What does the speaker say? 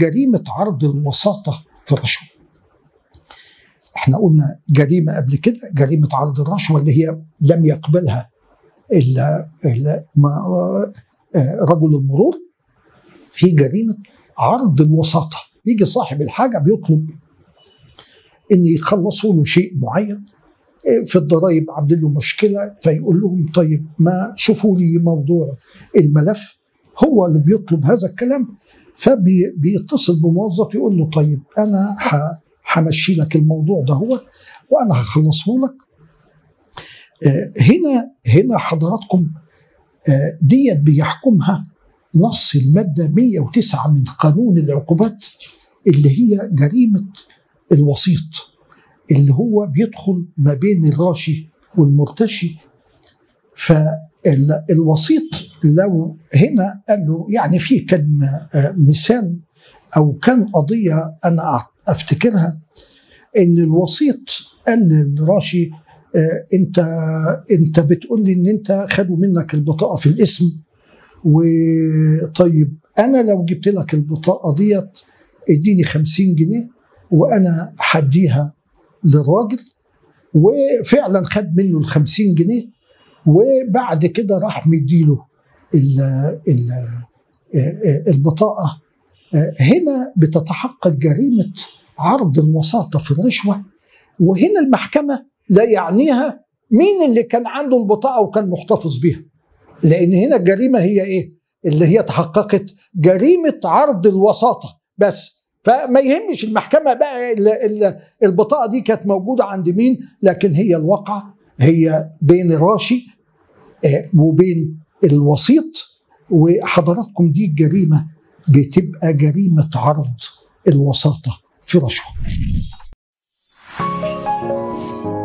جريمه عرض الوساطه في الرشوه احنا قلنا جريمه قبل كده جريمه عرض الرشوه اللي هي لم يقبلها الا, إلا ما رجل المرور في جريمه عرض الوساطه يجي صاحب الحاجه بيطلب ان يخلصوا له شيء معين في الضرائب عاملين له مشكله فيقول لهم طيب ما شوفوا لي موضوع الملف هو اللي بيطلب هذا الكلام فبيتصل بموظف يقول له طيب انا همشي لك الموضوع ده هو وانا هخلصه لك هنا هنا حضراتكم ديت بيحكمها نص المادة 109 من قانون العقوبات اللي هي جريمة الوسيط اللي هو بيدخل ما بين الراشي والمرتشي فالوسيط لو هنا قال له يعني في كان مثال او كان قضيه انا افتكرها ان الوسيط قال للراشي انت انت بتقول لي ان انت خدوا منك البطاقه في الاسم وطيب انا لو جبت لك البطاقه ديت اديني 50 جنيه وانا هديها للراجل وفعلا خد منه ال 50 جنيه وبعد كده راح مديله ال ال البطاقه هنا بتتحقق جريمه عرض الوساطه في الرشوه وهنا المحكمه لا يعنيها مين اللي كان عنده البطاقه وكان محتفظ بيها لان هنا الجريمه هي ايه اللي هي تحققت جريمه عرض الوساطه بس فما يهمش المحكمه بقى البطاقه دي كانت موجوده عند مين لكن هي الواقعه هي بين الراشي وبين الوسيط وحضراتكم دي الجريمه بتبقى جريمه عرض الوساطه في رشوه